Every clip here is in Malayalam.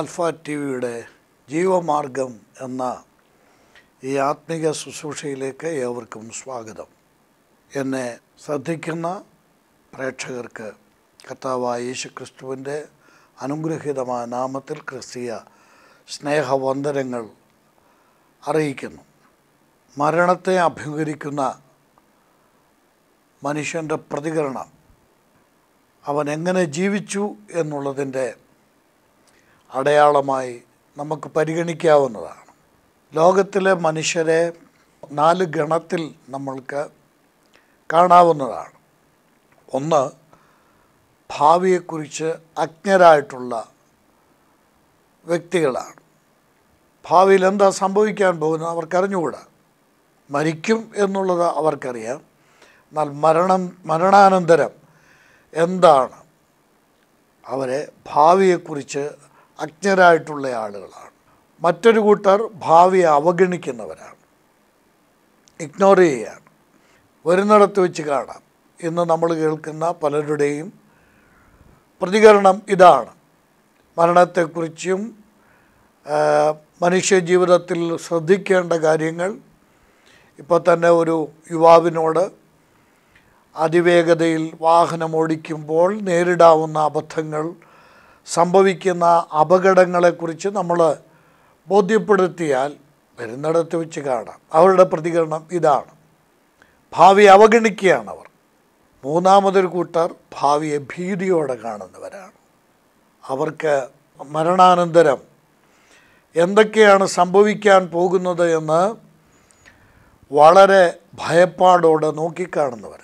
ആൽഫ ടി വിയുടെ ജീവമാർഗം എന്ന ഈ ആത്മീക ശുശ്രൂഷയിലേക്ക് ഏവർക്കും സ്വാഗതം എന്നെ ശ്രദ്ധിക്കുന്ന പ്രേക്ഷകർക്ക് കർത്താവായ യേശു ക്രിസ്തുവിൻ്റെ അനുഗ്രഹീതമായ നാമത്തിൽ ക്രിസ്തീയ സ്നേഹവന്ദനങ്ങൾ അറിയിക്കുന്നു മരണത്തെ അഭിമുഖീകരിക്കുന്ന മനുഷ്യൻ്റെ പ്രതികരണം അവൻ എങ്ങനെ ജീവിച്ചു എന്നുള്ളതിൻ്റെ അടയാളമായി നമുക്ക് പരിഗണിക്കാവുന്നതാണ് ലോകത്തിലെ മനുഷ്യരെ നാല് ഗണത്തിൽ നമ്മൾക്ക് കാണാവുന്നതാണ് ഒന്ന് ഭാവിയെക്കുറിച്ച് അജ്ഞരായിട്ടുള്ള വ്യക്തികളാണ് ഭാവിയിൽ എന്താ സംഭവിക്കാൻ പോകുന്നത് അവർക്കറിഞ്ഞുകൂടാ മരിക്കും എന്നുള്ളത് അവർക്കറിയാം എന്നാൽ മരണം മരണാനന്തരം എന്താണ് അവരെ ഭാവിയെക്കുറിച്ച് അജ്ഞരായിട്ടുള്ള ആളുകളാണ് മറ്റൊരു കൂട്ടർ ഭാവിയെ അവഗണിക്കുന്നവരാണ് ഇഗ്നോർ ചെയ്യുകയാണ് വരുന്നിടത്ത് വെച്ച് കാണാം ഇന്ന് നമ്മൾ കേൾക്കുന്ന പലരുടെയും പ്രതികരണം ഇതാണ് മരണത്തെക്കുറിച്ചും ആ, മനുഷ്യ ജീവിതത്തിൽ ശ്രദ്ധിക്കേണ്ട കാര്യങ്ങൾ ഇപ്പോൾ തന്നെ ഒരു യുവാവിനോട് അതിവേഗതയിൽ വാഹനം ഓടിക്കുമ്പോൾ നേരിടാവുന്ന അബദ്ധങ്ങൾ സംഭവിക്കുന്ന അപകടങ്ങളെക്കുറിച്ച് നമ്മൾ ബോധ്യപ്പെടുത്തിയാൽ വരുന്നിടത്ത് വെച്ച് കാണാം അവരുടെ പ്രതികരണം ഇതാണ് ഭാവി അവഗണിക്കുകയാണ് അവർ മൂന്നാമതൊരു കൂട്ടർ ഭാവിയെ ഭീതിയോടെ കാണുന്നവരാണ് അവർക്ക് മരണാനന്തരം എന്തൊക്കെയാണ് സംഭവിക്കാൻ പോകുന്നത് എന്ന് വളരെ ഭയപ്പാടോടെ നോക്കിക്കാണുന്നവർ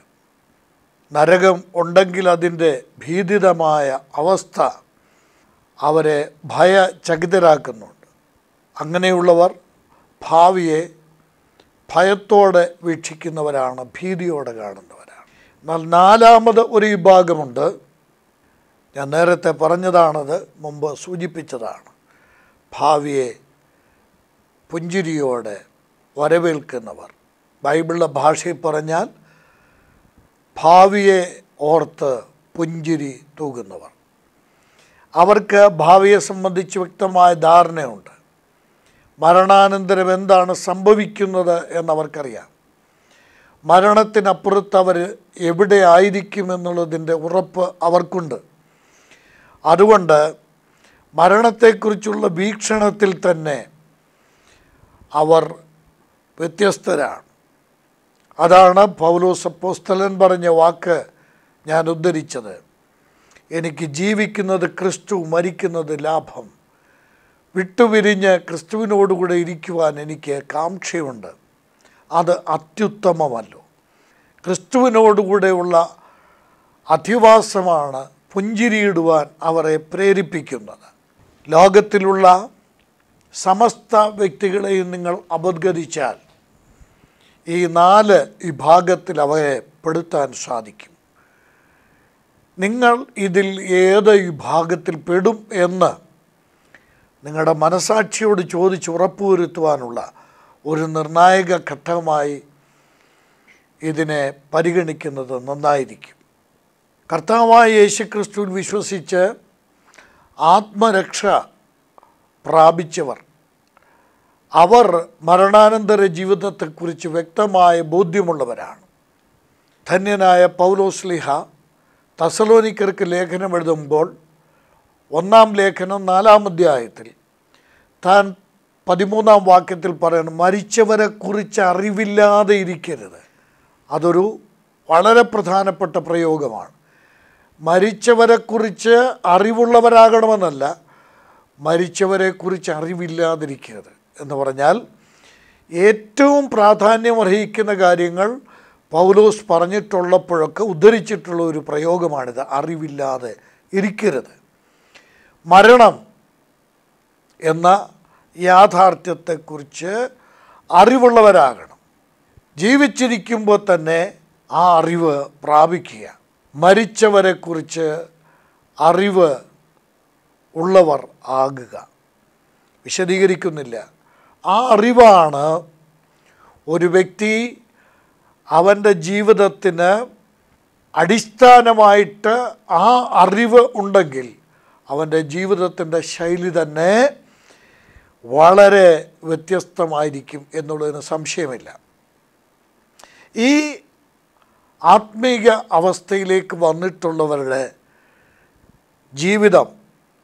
നരകം ഉണ്ടെങ്കിൽ അതിൻ്റെ ഭീതിതമായ അവസ്ഥ അവരെ ഭയചകിതരാക്കുന്നുണ്ട് അങ്ങനെയുള്ളവർ ഭാവിയെ ഭയത്തോടെ വീക്ഷിക്കുന്നവരാണ് ഭീതിയോടെ കാണുന്നവരാണ് എന്നാൽ നാലാമത് ഒരു വിഭാഗമുണ്ട് ഞാൻ നേരത്തെ പറഞ്ഞതാണത് മുമ്പ് സൂചിപ്പിച്ചതാണ് ഭാവിയെ പുഞ്ചിരിയോടെ വരവേൽക്കുന്നവർ ബൈബിളിലെ ഭാഷയിൽ പറഞ്ഞാൽ ഭാവിയെ ഓർത്ത് പുഞ്ചിരി തൂകുന്നവർ അവർക്ക് ഭാവിയെ സംബന്ധിച്ച് വ്യക്തമായ ധാരണയുണ്ട് മരണാനന്തരം എന്താണ് സംഭവിക്കുന്നത് എന്നവർക്കറിയാം മരണത്തിനപ്പുറത്ത് അവർ എവിടെ ആയിരിക്കുമെന്നുള്ളതിൻ്റെ ഉറപ്പ് അവർക്കുണ്ട് അതുകൊണ്ട് മരണത്തെക്കുറിച്ചുള്ള വീക്ഷണത്തിൽ തന്നെ അവർ വ്യത്യസ്തരാണ് അതാണ് പൗലോസ് അപ്പോസ്തലൻ പറഞ്ഞ വാക്ക് ഞാൻ ഉദ്ധരിച്ചത് എനിക്ക് ജീവിക്കുന്നത് ക്രിസ്തു മരിക്കുന്നത് ലാഭം വിട്ടുപിരിഞ്ഞ് ക്രിസ്തുവിനോടുകൂടെ ഇരിക്കുവാൻ എനിക്ക് കാംക്ഷയുണ്ട് അത് അത്യുത്തമമല്ലോ ക്രിസ്തുവിനോടുകൂടെയുള്ള അധിവാസമാണ് പുഞ്ചിരിയിടുവാൻ അവരെ പ്രേരിപ്പിക്കുന്നത് ലോകത്തിലുള്ള സമസ്ത വ്യക്തികളെയും നിങ്ങൾ അപദ്ഗതിച്ചാൽ ഈ നാല് വിഭാഗത്തിൽ അവയെ പെടുത്താൻ സാധിക്കും നിങ്ങൾ ഇതിൽ ഏത് വിഭാഗത്തിൽ പെടും എന്ന് നിങ്ങളുടെ മനസാക്ഷിയോട് ചോദിച്ച് ഉറപ്പുവരുത്തുവാനുള്ള ഒരു നിർണായക ഘട്ടമായി ഇതിനെ പരിഗണിക്കുന്നത് നന്നായിരിക്കും കർത്താവായ യേശുക്രിസ്തുവിൽ വിശ്വസിച്ച് ആത്മരക്ഷ പ്രാപിച്ചവർ അവർ മരണാനന്തര ജീവിതത്തെക്കുറിച്ച് വ്യക്തമായ ബോധ്യമുള്ളവരാണ് ധന്യനായ പൗലോസ്ലിഹ തസലോനിക്കർക്ക് ലേഖനം എഴുതുമ്പോൾ ഒന്നാം ലേഖനം നാലാം അധ്യായത്തിൽ താൻ പതിമൂന്നാം വാക്യത്തിൽ പറയണം മരിച്ചവരെ കുറിച്ച് അറിവില്ലാതെ ഇരിക്കരുത് അതൊരു വളരെ പ്രധാനപ്പെട്ട പ്രയോഗമാണ് മരിച്ചവരെക്കുറിച്ച് അറിവുള്ളവരാകണമെന്നല്ല മരിച്ചവരെക്കുറിച്ച് അറിവില്ലാതിരിക്കരുത് എന്ന് പറഞ്ഞാൽ ഏറ്റവും പ്രാധാന്യം അർഹിക്കുന്ന കാര്യങ്ങൾ പൗലോസ് പറഞ്ഞിട്ടുള്ളപ്പോഴൊക്കെ ഉദ്ധരിച്ചിട്ടുള്ള ഒരു പ്രയോഗമാണിത് അറിവില്ലാതെ ഇരിക്കരുത് മരണം എന്ന യാഥാർത്ഥ്യത്തെക്കുറിച്ച് അറിവുള്ളവരാകണം ജീവിച്ചിരിക്കുമ്പോൾ തന്നെ ആ അറിവ് പ്രാപിക്കുക മരിച്ചവരെക്കുറിച്ച് അറിവ് ഉള്ളവർ ആകുക വിശദീകരിക്കുന്നില്ല ആ അറിവാണ് ഒരു വ്യക്തി അവൻ്റെ ജീവിതത്തിന് അടിസ്ഥാനമായിട്ട് ആ അറിവ് ഉണ്ടെങ്കിൽ അവൻ്റെ ജീവിതത്തിൻ്റെ ശൈലി തന്നെ വളരെ വ്യത്യസ്തമായിരിക്കും എന്നുള്ളതിന് സംശയമില്ല ഈ ആത്മീക അവസ്ഥയിലേക്ക് വന്നിട്ടുള്ളവരുടെ ജീവിതം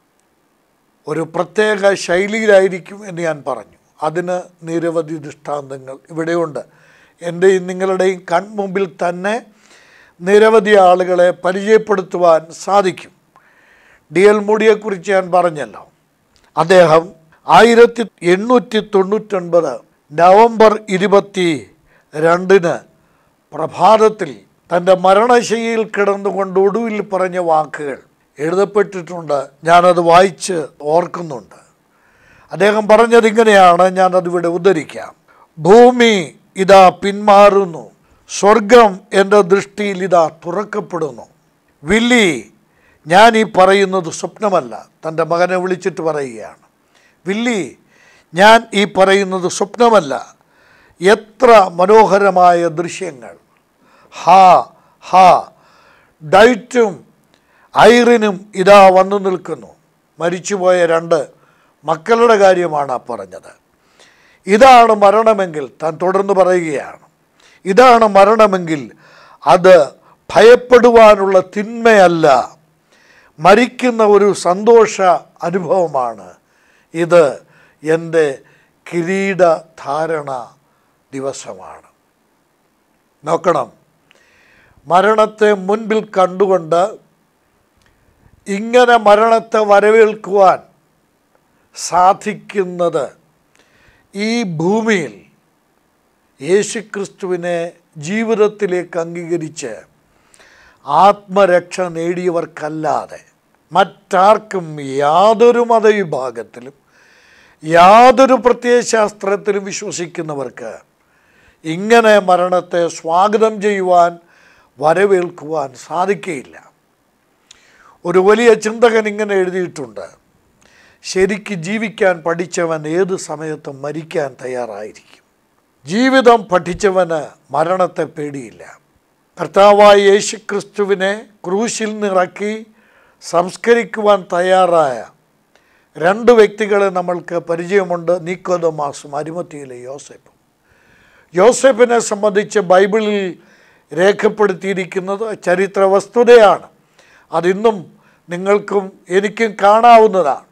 ഒരു പ്രത്യേക ശൈലിയിലായിരിക്കും എന്ന് ഞാൻ പറഞ്ഞു അതിന് നിരവധി ദൃഷ്ടാന്തങ്ങൾ ഇവിടെയുണ്ട് എൻ്റെയും നിങ്ങളുടെയും കൺമുമ്പിൽ തന്നെ നിരവധി ആളുകളെ പരിചയപ്പെടുത്തുവാൻ സാധിക്കും ഡി എൽ മൂടിയെക്കുറിച്ച് ഞാൻ പറഞ്ഞല്ലോ അദ്ദേഹം ആയിരത്തി എണ്ണൂറ്റി തൊണ്ണൂറ്റൊൻപത് നവംബർ ഇരുപത്തി രണ്ടിന് പ്രഭാതത്തിൽ തൻ്റെ മരണശൈലിയിൽ കിടന്നുകൊണ്ട് ഒടുവിൽ പറഞ്ഞ വാക്കുകൾ എഴുതപ്പെട്ടിട്ടുണ്ട് ഞാനത് വായിച്ച് ഓർക്കുന്നുണ്ട് അദ്ദേഹം പറഞ്ഞത് ഇങ്ങനെയാണ് ഞാനതിവിടെ ഉദ്ധരിക്കാം ഭൂമി ഇതാ പിന്മാറുന്നു സ്വർഗം എൻ്റെ ദൃഷ്ടിയിൽ ഇതാ തുറക്കപ്പെടുന്നു വില്ലി ഞാൻ ഈ പറയുന്നത് സ്വപ്നമല്ല തൻ്റെ മകനെ വിളിച്ചിട്ട് പറയുകയാണ് വില്ലി ഞാൻ ഈ പറയുന്നത് സ്വപ്നമല്ല എത്ര മനോഹരമായ ദൃശ്യങ്ങൾ ഹാ ഹാ ഡൈറ്റും ഐറിനും ഇതാ വന്നു നിൽക്കുന്നു മരിച്ചുപോയ രണ്ട് മക്കളുടെ കാര്യമാണ് ആ പറഞ്ഞത് ഇതാണ് മരണമെങ്കിൽ താൻ തുടർന്ന് പറയുകയാണ് ഇതാണ് മരണമെങ്കിൽ അത് ഭയപ്പെടുവാനുള്ള തിന്മയല്ല മരിക്കുന്ന ഒരു സന്തോഷ അനുഭവമാണ് ഇത് എൻ്റെ കിരീടധാരണ ദിവസമാണ് നോക്കണം മരണത്തെ മുൻപിൽ കണ്ടുകൊണ്ട് ഇങ്ങനെ മരണത്തെ വരവേൽക്കുവാൻ സാധിക്കുന്നത് ഈ ഭൂമിയിൽ യേശുക്രിസ്തുവിനെ ജീവിതത്തിലേക്ക് അംഗീകരിച്ച് ആത്മരക്ഷ നേടിയവർക്കല്ലാതെ മറ്റാർക്കും യാതൊരു മതവിഭാഗത്തിലും യാതൊരു പ്രത്യയശാസ്ത്രത്തിലും വിശ്വസിക്കുന്നവർക്ക് ഇങ്ങനെ മരണത്തെ സ്വാഗതം ചെയ്യുവാൻ വരവേൽക്കുവാൻ സാധിക്കുകയില്ല ഒരു വലിയ ചിന്തകൻ ഇങ്ങനെ എഴുതിയിട്ടുണ്ട് ശരിക്ക് ജീവിക്കാൻ പഠിച്ചവൻ ഏത് സമയത്തും മരിക്കാൻ തയ്യാറായിരിക്കും ജീവിതം പഠിച്ചവന് മരണത്തെ പേടിയില്ല കർത്താവായ യേശുക്രിസ്തുവിനെ ക്രൂശിൽ നിറക്കി സംസ്കരിക്കുവാൻ തയ്യാറായ രണ്ട് വ്യക്തികളെ നമ്മൾക്ക് പരിചയമുണ്ട് നീക്കോദമാസും അരിമത്തിയിലെ യോസെഫും യോസെഫിനെ സംബന്ധിച്ച് ബൈബിളിൽ രേഖപ്പെടുത്തിയിരിക്കുന്നത് ചരിത്ര വസ്തുതയാണ് അതിന്നും നിങ്ങൾക്കും എനിക്കും കാണാവുന്നതാണ്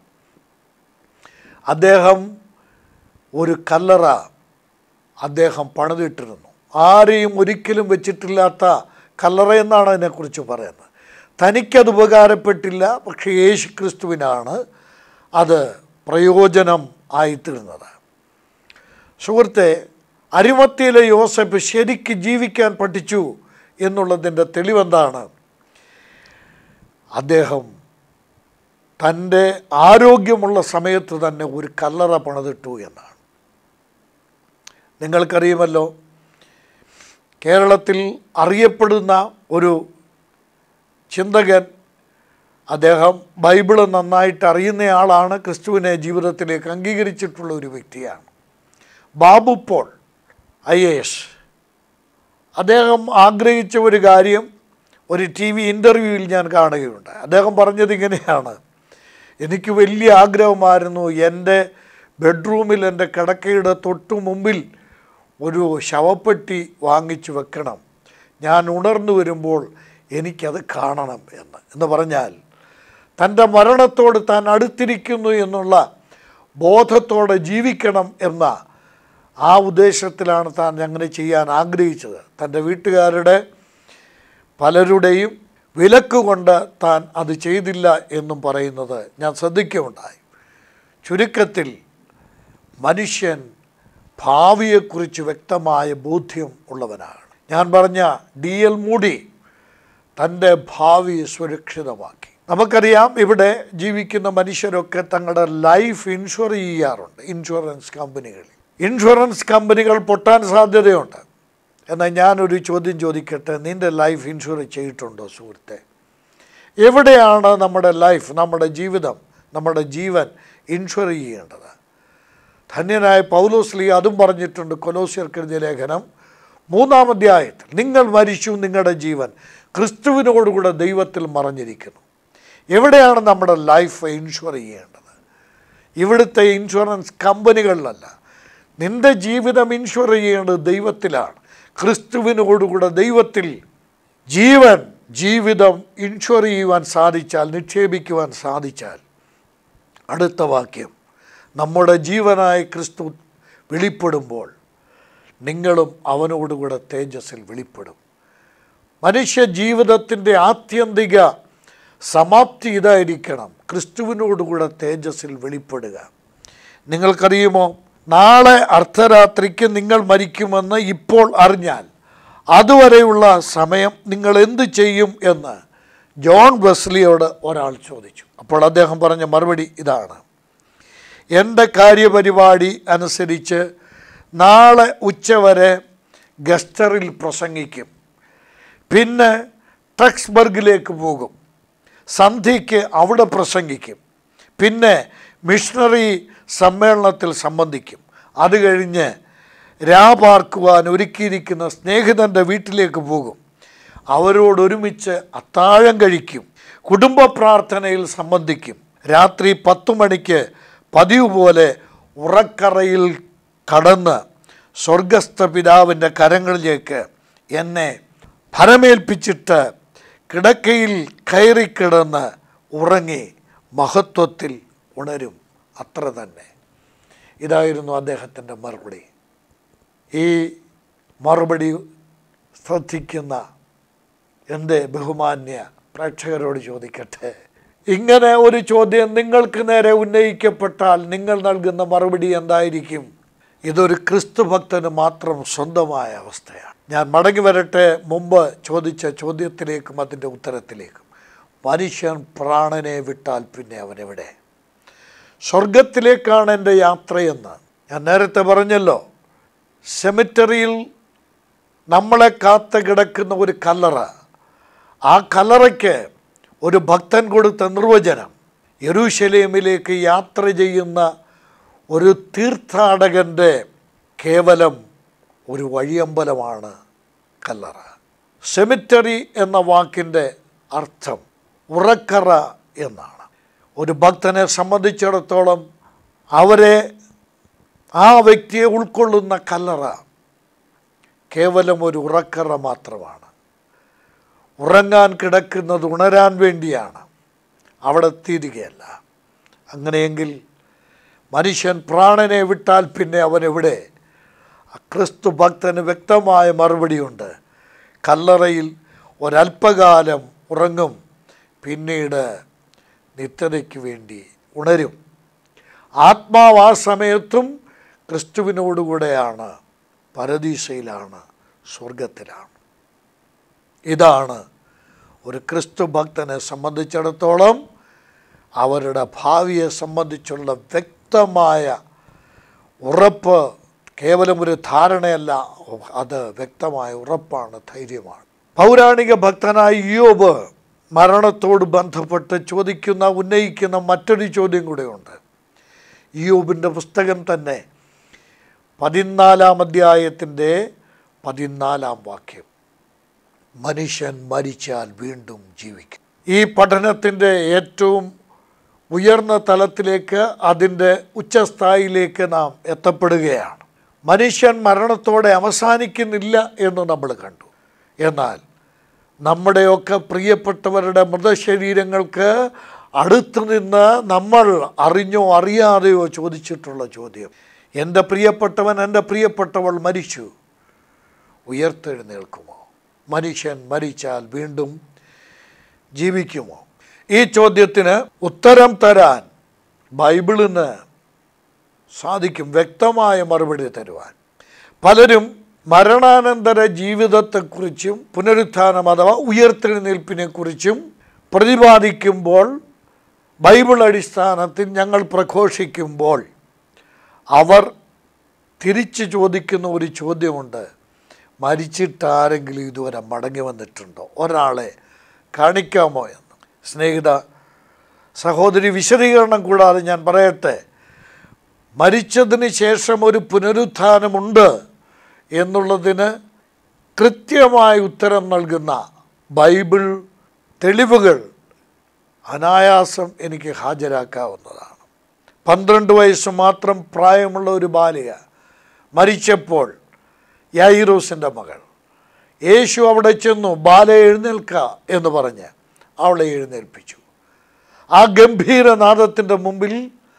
അദ്ദേഹം ഒരു കല്ലറ അദ്ദേഹം പണിതിട്ടിരുന്നു ആരെയും ഒരിക്കലും വെച്ചിട്ടില്ലാത്ത കല്ലറ എന്നാണ് അതിനെക്കുറിച്ച് പറയുന്നത് തനിക്കത് ഉപകാരപ്പെട്ടില്ല പക്ഷേ യേശു ക്രിസ്തുവിനാണ് അത് പ്രയോജനം ആയിത്തീർന്നത് സുഹൃത്തെ അരിമത്തിയിലെ യോസഫ് ശരിക്ക് ജീവിക്കാൻ പഠിച്ചു എന്നുള്ളതിൻ്റെ തെളിവെന്താണ് അദ്ദേഹം തൻ്റെ ആരോഗ്യമുള്ള സമയത്ത് തന്നെ ഒരു കല്ലറ പണിതിട്ടു എന്നാണ് നിങ്ങൾക്കറിയുമല്ലോ കേരളത്തിൽ അറിയപ്പെടുന്ന ഒരു ചിന്തകൻ അദ്ദേഹം ബൈബിള് നന്നായിട്ട് അറിയുന്നയാളാണ് ക്രിസ്തുവിനെ ജീവിതത്തിലേക്ക് അംഗീകരിച്ചിട്ടുള്ള ഒരു വ്യക്തിയാണ് Babu Paul I A S അദ്ദേഹം ആഗ്രഹിച്ച ഒരു കാര്യം ഒരു ടി വി ഇൻ്റർവ്യൂവിൽ ഞാൻ കാണുകയുണ്ട് അദ്ദേഹം പറഞ്ഞത് ഇങ്ങനെയാണ് എനിക്ക് വലിയ ആഗ്രഹമായിരുന്നു എൻ്റെ ബെഡ്റൂമിൽ എൻ്റെ കിടക്കയുടെ തൊട്ടു മുമ്പിൽ ഒരു ശവപ്പെട്ടി വാങ്ങിച്ചു വെക്കണം ഞാൻ ഉണർന്നു വരുമ്പോൾ എനിക്കത് കാണണം എന്ന് എന്ന് പറഞ്ഞാൽ തൻ്റെ മരണത്തോട് താൻ അടുത്തിരിക്കുന്നു എന്നുള്ള ബോധത്തോടെ ജീവിക്കണം എന്ന ആ ഉദ്ദേശത്തിലാണ് താൻ അങ്ങനെ ചെയ്യാൻ ആഗ്രഹിച്ചത് തൻ്റെ വീട്ടുകാരുടെ പലരുടെയും വിലക്ക് കൊണ്ട് താൻ അത് ചെയ്തില്ല എന്നും പറയുന്നത് ഞാൻ ശ്രദ്ധിക്കുകയുണ്ടായി ചുരുക്കത്തിൽ മനുഷ്യൻ ഭാവിയെക്കുറിച്ച് വ്യക്തമായ ബോധ്യം ഉള്ളവനാണ് ഞാൻ പറഞ്ഞ ഡി എൽ മൂടി തൻ്റെ ഭാവി സുരക്ഷിതമാക്കി നമുക്കറിയാം ഇവിടെ ജീവിക്കുന്ന മനുഷ്യരൊക്കെ തങ്ങളുടെ ലൈഫ് ഇൻഷുർ ചെയ്യാറുണ്ട് ഇൻഷുറൻസ് കമ്പനികളിൽ ഇൻഷുറൻസ് കമ്പനികൾ പൊട്ടാൻ സാധ്യതയുണ്ട് എന്നാൽ ഞാനൊരു ചോദ്യം ചോദിക്കട്ടെ നിൻ്റെ ലൈഫ് ഇൻഷുർ ചെയ്തിട്ടുണ്ടോ സുഹൃത്തെ എവിടെയാണ് നമ്മുടെ ലൈഫ് നമ്മുടെ ജീവിതം നമ്മുടെ ജീവൻ ഇൻഷുർ ചെയ്യേണ്ടത് ധന്യനായ പൗലോസ്ലി അതും പറഞ്ഞിട്ടുണ്ട് കൊലോസ്യർക്കെഴുതിയ ലേഖനം മൂന്നാം അധ്യായത്തിൽ നിങ്ങൾ മരിച്ചു നിങ്ങളുടെ ജീവൻ ക്രിസ്തുവിനോടുകൂടെ ദൈവത്തിൽ മറഞ്ഞിരിക്കുന്നു എവിടെയാണ് നമ്മുടെ ലൈഫ് ഇൻഷുർ ചെയ്യേണ്ടത് ഇവിടുത്തെ ഇൻഷുറൻസ് കമ്പനികളിലല്ല നിന്റെ ജീവിതം ഇൻഷുർ ചെയ്യേണ്ടത് ദൈവത്തിലാണ് ക്രിസ്തുവിനോടുകൂടെ ദൈവത്തിൽ ജീവൻ ജീവിതം ഇൻഷുർ ചെയ്യുവാൻ സാധിച്ചാൽ നിക്ഷേപിക്കുവാൻ സാധിച്ചാൽ അടുത്ത വാക്യം നമ്മുടെ ജീവനായ ക്രിസ്തു വെളിപ്പെടുമ്പോൾ നിങ്ങളും അവനോടുകൂടെ തേജസ്സിൽ വെളിപ്പെടും മനുഷ്യ ജീവിതത്തിൻ്റെ ആത്യന്തിക സമാപ്തി ഇതായിരിക്കണം ക്രിസ്തുവിനോടുകൂടെ തേജസ്സിൽ വെളിപ്പെടുക നിങ്ങൾക്കറിയുമോ നാളെ അർദ്ധരാത്രിക്ക് നിങ്ങൾ മരിക്കുമെന്ന് ഇപ്പോൾ അറിഞ്ഞാൽ അതുവരെയുള്ള സമയം നിങ്ങൾ എന്ത് ചെയ്യും എന്ന് ജോൺ വെസ്ലിയോട് ഒരാൾ ചോദിച്ചു അപ്പോൾ അദ്ദേഹം പറഞ്ഞ മറുപടി ഇതാണ് എൻ്റെ കാര്യപരിപാടി അനുസരിച്ച് നാളെ ഉച്ചവരെ ഗസ്റ്ററിൽ പ്രസംഗിക്കും പിന്നെ ട്രക്സ്ബർഗിലേക്ക് പോകും സന്ധ്യയ്ക്ക് അവിടെ പ്രസംഗിക്കും പിന്നെ മിഷണറി സമ്മേളനത്തിൽ സംബന്ധിക്കും അത് കഴിഞ്ഞ് രാപാർക്കുവാൻ ഒരുക്കിയിരിക്കുന്ന സ്നേഹിതൻ്റെ വീട്ടിലേക്ക് പോകും അവരോടൊരുമിച്ച് അത്താഴം കഴിക്കും കുടുംബ പ്രാർത്ഥനയിൽ സംബന്ധിക്കും രാത്രി പത്തു മണിക്ക് പതിവ് പോലെ ഉറക്കറയിൽ കടന്ന് സ്വർഗസ്ഥ പിതാവിൻ്റെ കരങ്ങളിലേക്ക് എന്നെ ഫലമേൽപ്പിച്ചിട്ട് കിടക്കയിൽ കയറിക്കിടന്ന് ഉറങ്ങി മഹത്വത്തിൽ ഉണരും അത്ര തന്നെ ഇതായിരുന്നു അദ്ദേഹത്തിൻ്റെ മറുപടി ഈ മറുപടി ശ്രദ്ധിക്കുന്ന എൻ്റെ ബഹുമാന്യ പ്രേക്ഷകരോട് ചോദിക്കട്ടെ ഇങ്ങനെ ഒരു ചോദ്യം നിങ്ങൾക്ക് നേരെ ഉന്നയിക്കപ്പെട്ടാൽ നിങ്ങൾ നൽകുന്ന മറുപടി എന്തായിരിക്കും ഇതൊരു ക്രിസ്തു ഭക്തന് മാത്രം സ്വന്തമായ അവസ്ഥയാണ് ഞാൻ മടങ്ങി വരട്ടെ മുമ്പ് ചോദിച്ച ചോദ്യത്തിലേക്കും അതിൻ്റെ ഉത്തരത്തിലേക്കും മനുഷ്യൻ പ്രാണനെ വിട്ടാൽ പിന്നെ അവനെവിടെ സ്വർഗത്തിലേക്കാണ് എൻ്റെ യാത്രയെന്ന് ഞാൻ നേരത്തെ പറഞ്ഞല്ലോ സെമിറ്ററിയിൽ നമ്മളെ കാത്ത് കിടക്കുന്ന ഒരു കല്ലറ ആ കല്ലറയ്ക്ക് ഒരു ഭക്തൻ കൊടുത്ത നിർവചനം യെരൂശലേമിലേക്ക് യാത്ര ചെയ്യുന്ന ഒരു തീർത്ഥാടകൻ്റെ കേവലം ഒരു വഴിയമ്പലമാണ് കല്ലറ സെമിറ്ററി എന്ന വാക്കിൻ്റെ അർത്ഥം ഉറക്കറ എന്നാണ് ഒരു ഭക്തനെ സംബന്ധിച്ചിടത്തോളം അവരെ ആ വ്യക്തിയെ ഉൾക്കൊള്ളുന്ന കല്ലറ കേവലം ഒരു ഉറക്കറ മാത്രമാണ് ഉറങ്ങാൻ കിടക്കുന്നത് ഉണരാൻ വേണ്ടിയാണ് അവിടെ തീരുകയല്ല അങ്ങനെയെങ്കിൽ മനുഷ്യൻ പ്രാണനെ വിട്ടാൽ പിന്നെ അവനെവിടെ ക്രിസ്തു ഭക്തന് വ്യക്തമായ മറുപടിയുണ്ട് കല്ലറയിൽ ഒരല്പകാലം ഉറങ്ങും പിന്നീട് നിത്യതയ്ക്ക് വേണ്ടി ഉണരും ആത്മാവ് ആ സമയത്തും ക്രിസ്തുവിനോടുകൂടെയാണ് പരദീസയിലാണ് സ്വർഗത്തിലാണ് ഇതാണ് ഒരു ക്രിസ്തു ഭക്തനെ സംബന്ധിച്ചിടത്തോളം അവരുടെ ഭാവിയെ സംബന്ധിച്ചുള്ള വ്യക്തമായ ഉറപ്പ് കേവലം ഒരു ധാരണയല്ല അത് വ്യക്തമായ ഉറപ്പാണ് ധൈര്യമാണ് പൗരാണിക ഭക്തനായ യോബ് മരണത്തോട് ബന്ധപ്പെട്ട് ചോദിക്കുന്ന ഉന്നയിക്കുന്ന മറ്റൊരു ചോദ്യം കൂടെയുണ്ട് യോബിൻ്റെ പുസ്തകം തന്നെ പതിനാലാം അധ്യായത്തിൻ്റെ പതിനാലാം വാക്യം മനുഷ്യൻ മരിച്ചാൽ വീണ്ടും ജീവിക്കും ഈ പഠനത്തിൻ്റെ ഏറ്റവും ഉയർന്ന തലത്തിലേക്ക് അതിൻ്റെ ഉച്ചസ്ഥായിലേക്ക് നാം എത്തപ്പെടുകയാണ് മനുഷ്യൻ മരണത്തോടെ അവസാനിക്കുന്നില്ല എന്ന് നമ്മൾ കണ്ടു എന്നാൽ നമ്മുടെയൊക്കെ പ്രിയപ്പെട്ടവരുടെ മൃതശരീരങ്ങൾക്ക് അടുത്തു നിന്ന് നമ്മൾ അറിഞ്ഞോ അറിയാതെയോ ചോദിച്ചിട്ടുള്ള ചോദ്യം എൻ്റെ പ്രിയപ്പെട്ടവൻ എൻ്റെ പ്രിയപ്പെട്ടവൾ മരിച്ചു ഉയർത്തെഴുന്നേൽക്കുമോ മനുഷ്യൻ മരിച്ചാൽ വീണ്ടും ജീവിക്കുമോ ഈ ചോദ്യത്തിന് ഉത്തരം തരാൻ ബൈബിളിന് സാധിക്കും വ്യക്തമായ മറുപടി തരുവാൻ പലരും മരണാനന്തര ജീവിതത്തെക്കുറിച്ചും പുനരുത്ഥാനം അഥവാ ഉയർത്തെഴുന്നേൽപ്പിനെക്കുറിച്ചും പ്രതിപാദിക്കുമ്പോൾ ബൈബിൾ അടിസ്ഥാനത്തിൽ ഞങ്ങൾ പ്രഘോഷിക്കുമ്പോൾ അവർ തിരിച്ചു ചോദിക്കുന്ന ഒരു ചോദ്യമുണ്ട് മരിച്ചിട്ട് ആരെങ്കിലും ഇതുവരെ മടങ്ങി വന്നിട്ടുണ്ടോ ഒരാളെ കാണിക്കാമോ എന്ന് സ്നേഹിത സഹോദരി വിശദീകരണം കൂടാതെ ഞാൻ പറയട്ടെ മരിച്ചതിന് ശേഷം ഒരു പുനരുത്ഥാനമുണ്ട് എന്നുള്ളതിന് കൃത്യമായ ഉത്തരം നൽകുന്ന ബൈബിൾ തെളിവുകൾ അനായാസം എനിക്ക് ഹാജരാക്കാവുന്നതാണ് പന്ത്രണ്ട് വയസ്സ് മാത്രം പ്രായമുള്ള ഒരു ബാലിക മരിച്ചപ്പോൾ യായിറൂസിൻ്റെ മകൾ യേശു അവിടെ ചെന്നു ബാല എഴുന്നേൽക്ക എന്ന് പറഞ്ഞ് അവളെ എഴുന്നേൽപ്പിച്ചു ആ ഗംഭീരനാദത്തിൻ്റെ മുമ്പിൽ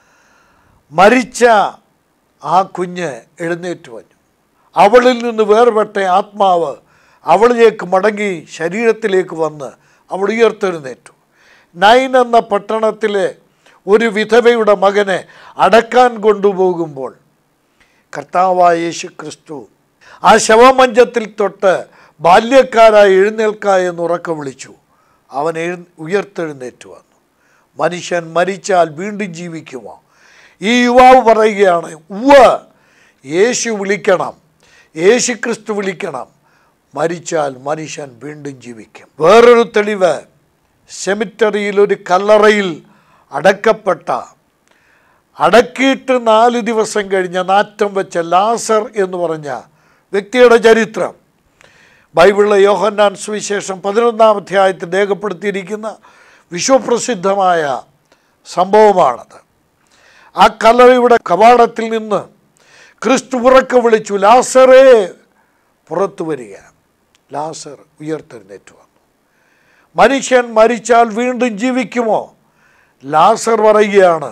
മരിച്ച ആ കുഞ്ഞ് എഴുന്നേറ്റ് വന്നു അവളിൽ നിന്ന് വേർപെട്ട ആത്മാവ് അവളിലേക്ക് മടങ്ങി ശരീരത്തിലേക്ക് വന്ന് അവൾ ഉയർത്തെഴുന്നേറ്റു നൈൻ എന്ന പട്ടണത്തിലെ ഒരു വിധവയുടെ മകനെ അടക്കാൻ കൊണ്ടുപോകുമ്പോൾ കർത്താവായ യേശു ക്രിസ്തു ആ ശവമഞ്ചത്തിൽ തൊട്ട് ബാല്യക്കാരായി എഴുന്നേൽക്ക എന്ന് ഉറക്കെ വിളിച്ചു അവൻ എഴു ഉയർത്തെഴുന്നേറ്റ് വന്നു മനുഷ്യൻ മരിച്ചാൽ വീണ്ടും ജീവിക്കുമോ ഈ യുവാവ് പറയുകയാണ് ഉവ്വ യേശു വിളിക്കണം യേശു ക്രിസ്തു വിളിക്കണം മരിച്ചാൽ മനുഷ്യൻ വീണ്ടും ജീവിക്കും വേറൊരു തെളിവ് സെമിറ്ററിയിൽ ഒരു കല്ലറയിൽ അടക്കപ്പെട്ട അടക്കിയിട്ട് നാല് ദിവസം കഴിഞ്ഞ നാറ്റം വെച്ച ലാസർ എന്ന് പറഞ്ഞ വ്യക്തിയുടെ ചരിത്രം ബൈബിളിലെ യോഹന്നാൻ സുവിശേഷം പതിനൊന്നാം അധ്യായത്തിൽ രേഖപ്പെടുത്തിയിരിക്കുന്ന വിശ്വപ്രസിദ്ധമായ സംഭവമാണത് ആ കല്ലറയുടെ കവാടത്തിൽ നിന്ന് ക്രിസ്തു ഉറക്കെ വിളിച്ചു ലാസറേ പുറത്തു വരിക ലാസർ ഉയർത്തെഴുന്നേറ്റ് വന്നു മനുഷ്യൻ മരിച്ചാൽ വീണ്ടും ജീവിക്കുമോ ലാസർ പറയുകയാണ്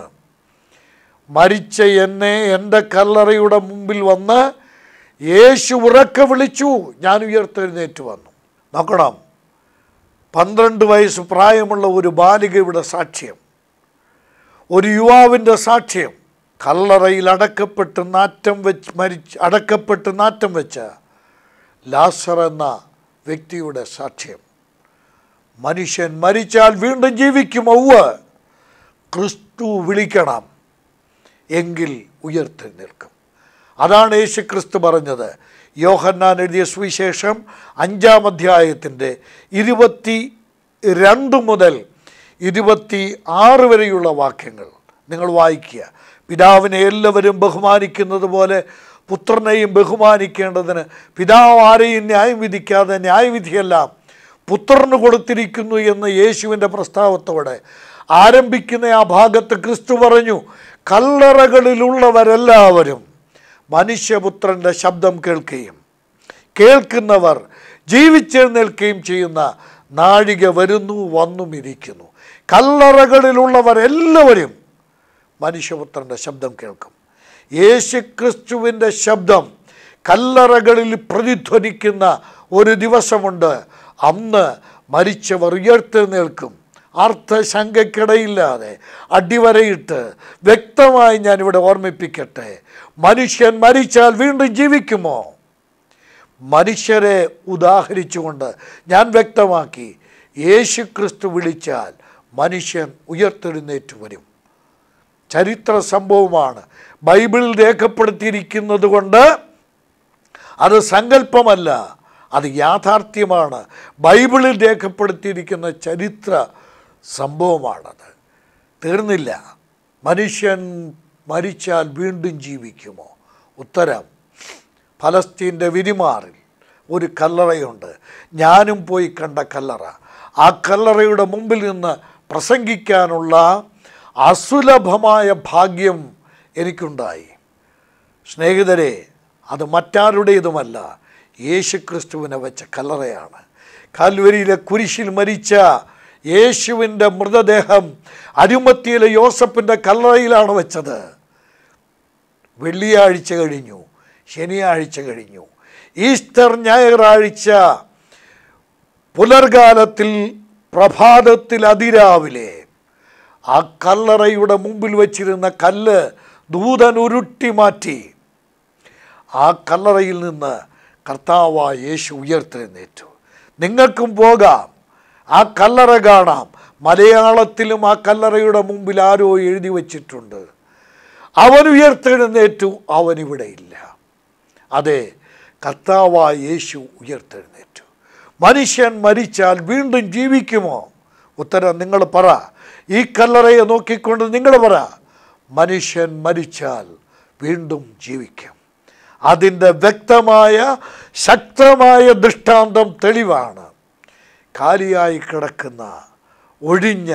മരിച്ച എന്നെ എൻ്റെ കല്ലറയുടെ മുമ്പിൽ വന്ന് യേശു ഉറക്കെ വിളിച്ചു ഞാൻ ഉയർത്തെഴുന്നേറ്റ് വന്നു നോക്കണം പന്ത്രണ്ട് വയസ്സ് പ്രായമുള്ള ഒരു ബാലികയുടെ സാക്ഷ്യം ഒരു യുവാവിൻ്റെ സാക്ഷ്യം കല്ലറയിൽ അടക്കപ്പെട്ട് നാറ്റം വെച്ച് മരിച്ച് അടക്കപ്പെട്ട് നാറ്റം വെച്ച ലാസർ എന്ന വ്യക്തിയുടെ സാക്ഷ്യം മനുഷ്യൻ മരിച്ചാൽ വീണ്ടും ജീവിക്കും ഔവ് ക്രിസ്തു വിളിക്കണം എങ്കിൽ ഉയർത്തെഴുന്നേൽക്കും അതാണ് യേശു ക്രിസ്തു പറഞ്ഞത് യോഹന്നാൻ എഴുതിയ സുവിശേഷം അഞ്ചാം അധ്യായത്തിൻ്റെ ഇരുപത്തി രണ്ട് മുതൽ ഇരുപത്തി ആറ് വരെയുള്ള വാക്യങ്ങൾ നിങ്ങൾ വായിക്കുക പിതാവിനെ എല്ലാവരും ബഹുമാനിക്കുന്നത് പോലെ പുത്രനെയും ബഹുമാനിക്കേണ്ടതിന് പിതാവ് ആരെയും ന്യായം വിധിക്കാതെ ന്യായവിധിയെല്ലാം പുത്രന് കൊടുത്തിരിക്കുന്നു എന്ന് യേശുവിൻ്റെ പ്രസ്താവത്തോടെ ആരംഭിക്കുന്ന ആ ഭാഗത്ത് ക്രിസ്തു പറഞ്ഞു കല്ലറകളിലുള്ളവരെല്ലാവരും മനുഷ്യപുത്രൻ്റെ ശബ്ദം കേൾക്കുകയും കേൾക്കുന്നവർ ജീവിച്ചെഴുന്നേൽക്കുകയും ചെയ്യുന്ന നാഴിക വരുന്നു വന്നും ഇരിക്കുന്നു കല്ലറകളിലുള്ളവരെല്ലാവരും മനുഷ്യപുത്രൻ്റെ ശബ്ദം കേൾക്കും യേശു ക്രിസ്തുവിൻ്റെ ശബ്ദം കല്ലറകളിൽ പ്രതിധ്വനിക്കുന്ന ഒരു ദിവസമുണ്ട് അന്ന് മരിച്ചവർ ഉയർത്തെഴുന്നേൽക്കും അർത്ഥശങ്കയ്ക്കിടയില്ലാതെ അടിവരയിട്ട് വ്യക്തമായി ഞാനിവിടെ ഓർമ്മിപ്പിക്കട്ടെ മനുഷ്യൻ മരിച്ചാൽ വീണ്ടും ജീവിക്കുമോ മനുഷ്യരെ ഉദാഹരിച്ചുകൊണ്ട് ഞാൻ വ്യക്തമാക്കി യേശു ക്രിസ്തു വിളിച്ചാൽ മനുഷ്യൻ ഉയർത്തെഴുന്നേറ്റ് വരും ചരിത്ര സംഭവമാണ് ബൈബിളിൽ രേഖപ്പെടുത്തിയിരിക്കുന്നത് കൊണ്ട് അത് സങ്കല്പമല്ല അത് യാഥാർത്ഥ്യമാണ് ബൈബിളിൽ രേഖപ്പെടുത്തിയിരിക്കുന്ന ചരിത്ര സംഭവമാണത് തീർന്നില്ല മനുഷ്യൻ മരിച്ചാൽ വീണ്ടും ജീവിക്കുമോ ഉത്തരം ഫലസ്തീൻ്റെ വിരിമാറിൽ ഒരു കല്ലറയുണ്ട് ഞാനും പോയി കണ്ട കല്ലറ ആ കല്ലറയുടെ മുമ്പിൽ നിന്ന് പ്രസംഗിക്കാനുള്ള അസുലഭമായ ഭാഗ്യം എനിക്കുണ്ടായി സ്നേഹിതരെ അത് മറ്റാരുടേതുമല്ല യേശുക്രിസ്തുവിനെ വെച്ച കല്ലറയാണ് കാൽവരിയിലെ കുരിശിൽ മരിച്ച യേശുവിൻ്റെ മൃതദേഹം അരുമത്തിയിലെ യോസഫിൻ്റെ കല്ലറയിലാണ് വെച്ചത് വെള്ളിയാഴ്ച കഴിഞ്ഞു ശനിയാഴ്ച കഴിഞ്ഞു ഈസ്റ്റർ ഞായറാഴ്ച പുലർകാലത്തിൽ പ്രഭാതത്തിൽ അതിരാവിലെ ആ കല്ലറയുടെ മുമ്പിൽ വച്ചിരുന്ന കല്ല് ദൂതൻ ഉരുട്ടി മാറ്റി ആ കല്ലറയിൽ നിന്ന് കർത്താവായ യേശു ഉയർത്തെഴുന്നേറ്റു നിങ്ങൾക്കും പോകാം ആ കല്ലറ കാണാം മലയാളത്തിലും ആ കല്ലറയുടെ മുമ്പിൽ ആരോ എഴുതി വച്ചിട്ടുണ്ട് അവൻ ഉയർത്തെഴുന്നേറ്റു അവൻ ഇവിടെ ഇല്ല അതെ കർത്താവായ യേശു ഉയർത്തെഴുന്നേറ്റു മനുഷ്യൻ മരിച്ചാൽ വീണ്ടും ജീവിക്കുമോ ഉത്തരം നിങ്ങൾ പറ ഈ കല്ലറയെ നോക്കിക്കൊണ്ട് നിങ്ങൾ പറ മനുഷ്യൻ മരിച്ചാൽ വീണ്ടും ജീവിക്കും അതിൻ്റെ വ്യക്തമായ ശക്തമായ ദൃഷ്ടാന്തം തെളിവാണ് കാലിയായി കിടക്കുന്ന ഒഴിഞ്ഞ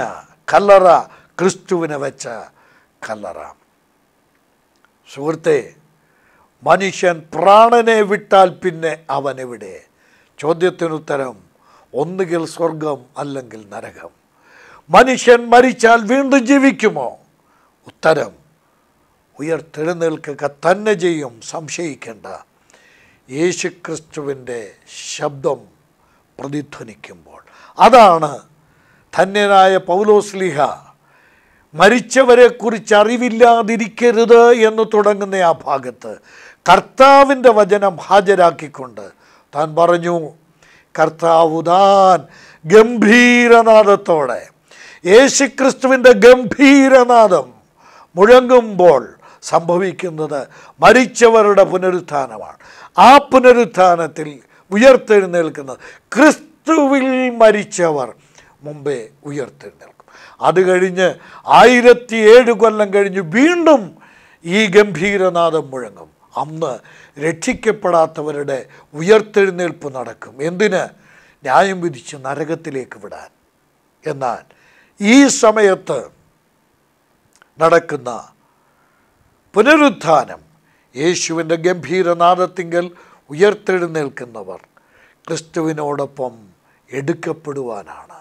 കല്ലറ ക്രിസ്തുവിനെ വെച്ച കല്ലറ സുഹൃത്തെ മനുഷ്യൻ പ്രാണനെ വിട്ടാൽ പിന്നെ അവൻ എവിടെ ചോദ്യത്തിനുത്തരം ഒന്നുകിൽ സ്വർഗം അല്ലെങ്കിൽ നരകം മനുഷ്യൻ മരിച്ചാൽ വീണ്ടും ജീവിക്കുമോ ഉത്തരം ഉയർത്തെഴുന്നേൽക്കുക തന്നെ ചെയ്യും സംശയിക്കേണ്ട യേശുക്രിസ്തുവിൻ്റെ ശബ്ദം പ്രതിധ്വനിക്കുമ്പോൾ അതാണ് ധന്യനായ പൗലോസ്ലിഹ മരിച്ചവരെക്കുറിച്ച് അറിവില്ലാതിരിക്കരുത് എന്ന് തുടങ്ങുന്ന ആ ഭാഗത്ത് കർത്താവിൻ്റെ വചനം ഹാജരാക്കിക്കൊണ്ട് താൻ പറഞ്ഞു കർത്താവ് താൻ ഗംഭീരനാദത്തോടെ യേശുക്രിസ്തുവിൻ്റെ ഗംഭീരനാദം മുഴങ്ങുമ്പോൾ സംഭവിക്കുന്നത് മരിച്ചവരുടെ പുനരുത്ഥാനമാണ് ആ പുനരുത്ഥാനത്തിൽ ഉയർത്തെഴുന്നേൽക്കുന്നത് ക്രിസ്തുവിൽ മരിച്ചവർ മുമ്പേ ഉയർത്തെഴുന്നേൽക്കും അത് കഴിഞ്ഞ് ആയിരത്തി ഏഴ് കൊല്ലം കഴിഞ്ഞ് വീണ്ടും ഈ ഗംഭീരനാദം മുഴങ്ങും അന്ന് രക്ഷിക്കപ്പെടാത്തവരുടെ ഉയർത്തെഴുന്നേൽപ്പ് നടക്കും എന്തിന് ന്യായം വിധിച്ച് നരകത്തിലേക്ക് വിടാൻ എന്നാൽ ഈ സമയത്ത് നടക്കുന്ന പുനരുത്ഥാനം യേശുവിൻ്റെ ഗംഭീരനാദത്തിങ്കൽ ഉയർത്തെഴുന്നേൽക്കുന്നവർ ക്രിസ്തുവിനോടൊപ്പം എടുക്കപ്പെടുവാനാണ്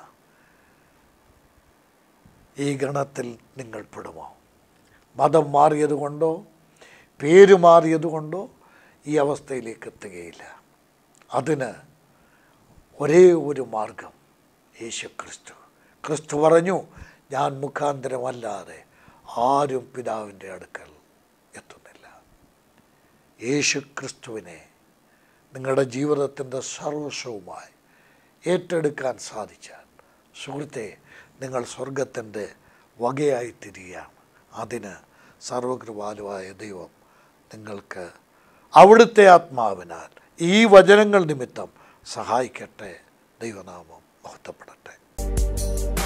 ഈ ഗണത്തിൽ നിങ്ങൾ പെടുമോ മതം മാറിയതുകൊണ്ടോ പേര് മാറിയതുകൊണ്ടോ ഈ അവസ്ഥയിലേക്ക് എത്തുകയില്ല അതിന് ഒരേ ഒരു മാർഗം യേശു ക്രിസ്തു ക്രിസ്തു പറഞ്ഞു ഞാൻ മുഖാന്തരമല്ലാതെ ആരും പിതാവിൻ്റെ അടുക്കൽ എത്തുന്നില്ല യേശു ക്രിസ്തുവിനെ നിങ്ങളുടെ ജീവിതത്തിൻ്റെ സർവസ്വവുമായി ഏറ്റെടുക്കാൻ സാധിച്ചാൽ സുഹൃത്തെ നിങ്ങൾ സ്വർഗത്തിൻ്റെ വകയായി തിരികെയാണ് അതിന് സർവകൃപാലുവായ ദൈവം നിങ്ങൾക്ക് അവിടുത്തെ ആത്മാവിനാൽ ഈ വചനങ്ങൾ നിമിത്തം സഹായിക്കട്ടെ ദൈവനാമം മഹത്വപ്പെടട്ടെ